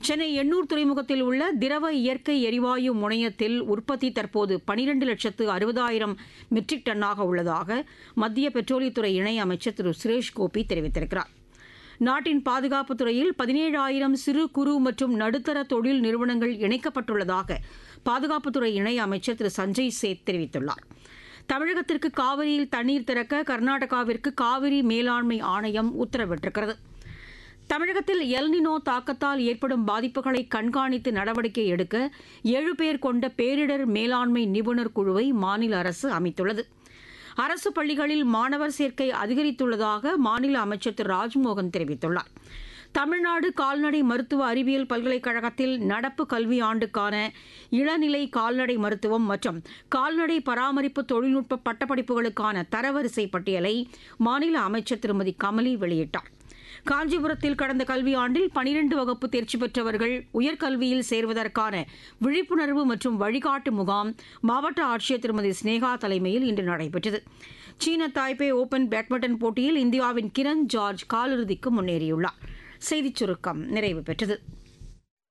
சென்னை எண்ணூர் துறைமுகத்தில் உள்ள திரவ இயற்கை எரிவாயு முனையத்தில் உற்பத்தி தற்போது பனிரெண்டு லட்சத்து அறுபதாயிரம் மெட்ரிக் டன்னாக உள்ளதாக மத்திய பெட்ரோலியத்துறை இணை அமைச்சர் திரு சுரேஷ் கோபி தெரிவித்திருக்கிறார் நாட்டின் பாதுகாப்புத் துறையில் பதினேழாயிரம் சிறு குறு மற்றும் நடுத்தர தொழில் நிறுவனங்கள் இணைக்கப்பட்டுள்ளதாக பாதுகாப்புத்துறை இணை அமைச்சர் திரு சஞ்சய் சேத் தெரிவித்துள்ளார் தமிழகத்திற்கு காவிரியில் தண்ணீர் திறக்க கர்நாடகாவிற்கு காவிரி மேலாண்மை ஆணையம் உத்தரவிட்டிருக்கிறது தமிழகத்தில் எல்னினோ தாக்கத்தால் ஏற்படும் பாதிப்புகளை கண்காணித்து நடவடிக்கை எடுக்க ஏழு பேர் கொண்ட பேரிடர் மேலாண்மை நிபுணர் குழுவை மாநில அரசு அமைத்துள்ளது அரசு பள்ளிகளில் மாணவர் சேர்க்கை அதிகரித்துள்ளதாக மாநில அமைச்சர் திரு ராஜ்மோகன் தெரிவித்துள்ளார் தமிழ்நாடு கால்நடை மருத்துவ அறிவியல் பல்கலைக்கழகத்தில் நடப்பு கல்வி ஆண்டுக்கான இளநிலை கால்நடை மருத்துவம் மற்றும் கால்நடை பராமரிப்பு தொழில்நுட்ப பட்டப்படிப்புகளுக்கான தரவரிசை பட்டியலை மாநில அமைச்சர் திருமதி கமலி வெளியிட்டார் காஞ்சிபுரத்தில் கடந்த கல்வியாண்டில் பனிரெண்டு வகுப்பு தேர்ச்சி பெற்றவர்கள் உயர்கல்வியில் சேர்வதற்கான விழிப்புணர்வு மற்றும் வழிகாட்டு முகாம் மாவட்ட ஆட்சியர் திருமதி ஸ்னேகா தலைமையில் இன்று நடைபெற்றது சீன தாய்பே ஓபன் பேட்மிண்டன் போட்டியில் இந்தியாவின் கிரண் ஜார்ஜ் காலிறுதிக்கு முன்னேறியுள்ளார் செய்திச் சுருக்கம் நிறைவு பெற்றது